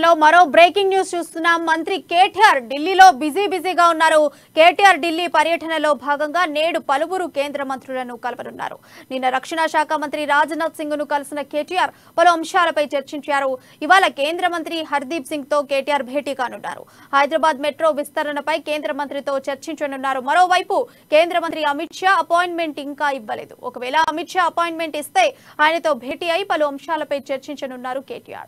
విషయంలో మరో breaking news చూస్తున్నాం మంత్రి కేటీఆర్ ఢిల్లీలో బిజీ బిజీగా ఉన్నారు కేటీఆర్ ఢిల్లీ పర్యటనలో భాగంగా నేడు పలువురు కేంద్ర మంత్రులను కలవనున్నారు నిన్న రక్షణ శాఖ మంత్రి రాజ్నాథ్ సింగ్ ను కలిసిన కేటీఆర్ పలు అంశాలపై చర్చించారు ఇవాళ కేంద్ర మంత్రి హర్దీప్ సింగ్ తో కేటీఆర్ భేటీ కానున్నారు హైదరాబాద్ మెట్రో విస్తరణపై కేంద్ర మంత్రితో చర్చించనున్నారు మరోవైపు కేంద్ర మంత్రి అమిత్ షా అపాయింట్మెంట్ ఇంకా ఇవ్వలేదు ఒకవేళ అమిత్ షా అపాయింట్మెంట్ ఇస్తే ఆయనతో భేటీ అయి పలు అంశాలపై చర్చించనున్నారు కేటీఆర్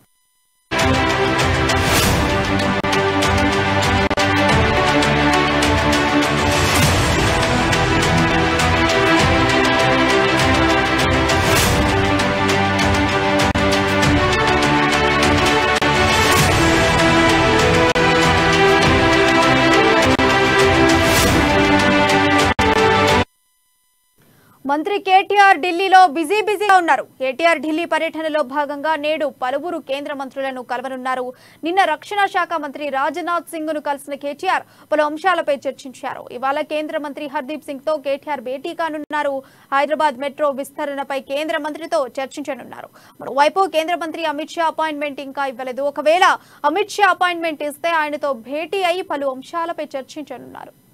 మంత్రి కేటీఆర్ ఢిల్లీలో బిజీ బిజీగా ఉన్నారు కేటీఆర్ ఢిల్లీ పర్యటనలో భాగంగా నేడు పలువురు కేంద్ర మంత్రులను కలవనున్నారు నిన్న రక్షణ శాఖ మంత్రి రాజ్నాథ్ సింగ్ ను కలిసిన కేటీఆర్ పలు అంశాలపై చర్చించారు ఇవాళ కేంద్ర మంత్రి హర్దీప్ సింగ్ తో కేటీఆర్ భేటీ కానున్నారు హైదరాబాద్ మెట్రో విస్తరణపై కేంద్ర మంత్రితో చర్చించనున్నారు మరోవైపు కేంద్ర మంత్రి అమిత్ షా అపాయింట్మెంట్ ఇంకా ఇవ్వలేదు ఒకవేళ అమిత్ షా అపాయింట్మెంట్ ఇస్తే ఆయనతో భేటీ అయి పలు అంశాలపై చర్చించనున్నారు